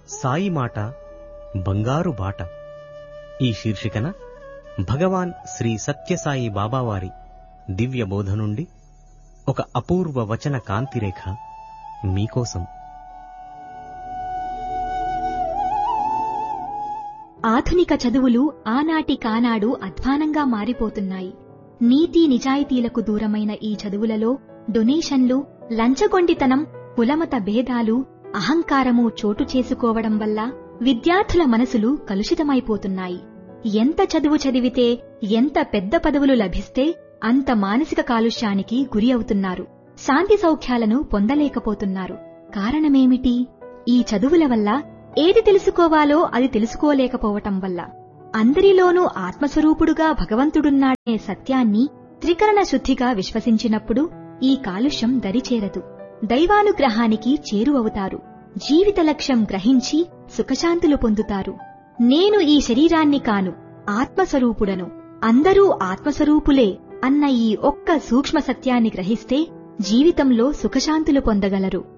సాయి మాట బంగారు బాట ఈ శీర్షికన భగవాన్ శ్రీ సత్యసాయి బాబావారి దివ్య బోధ నుండి ఒక అపూర్వ వచన కాంతిరేఖ మీకోసం ఆధునిక చదువులు ఆనాటి కానాడు అధ్వానంగా మారిపోతున్నాయి నీతి నిజాయితీలకు దూరమైన ఈ చదువులలో డొనేషన్లు లంచగొండితనం కులమత భేదాలు అహంకారము చోటు చేసుకోవడం వల్ల విద్యార్థుల మనసులు కలుషితమైపోతున్నాయి ఎంత చదువు చదివితే ఎంత పెద్ద పదవులు లభిస్తే అంత మానసిక కాలుష్యానికి గురి అవుతున్నారు శాంతి సౌఖ్యాలను పొందలేకపోతున్నారు కారణమేమిటి ఈ చదువుల వల్ల ఏది తెలుసుకోవాలో అది తెలుసుకోలేకపోవటం వల్ల అందరిలోనూ ఆత్మస్వరూపుడుగా భగవంతుడున్నాడనే సత్యాన్ని త్రికరణ శుద్ధిగా విశ్వసించినప్పుడు ఈ కాలుష్యం దరిచేరదు దైవానుగ్రహానికి చేరువవుతారు జీవిత లక్ష్యం గ్రహించి సుఖశాంతులు పొందుతారు నేను ఈ శరీరాన్ని కాను ఆత్మస్వరూపుడను అందరూ ఆత్మస్వరూపులే అన్న ఈ ఒక్క సూక్ష్మ సత్యాన్ని గ్రహిస్తే జీవితంలో సుఖశాంతులు పొందగలరు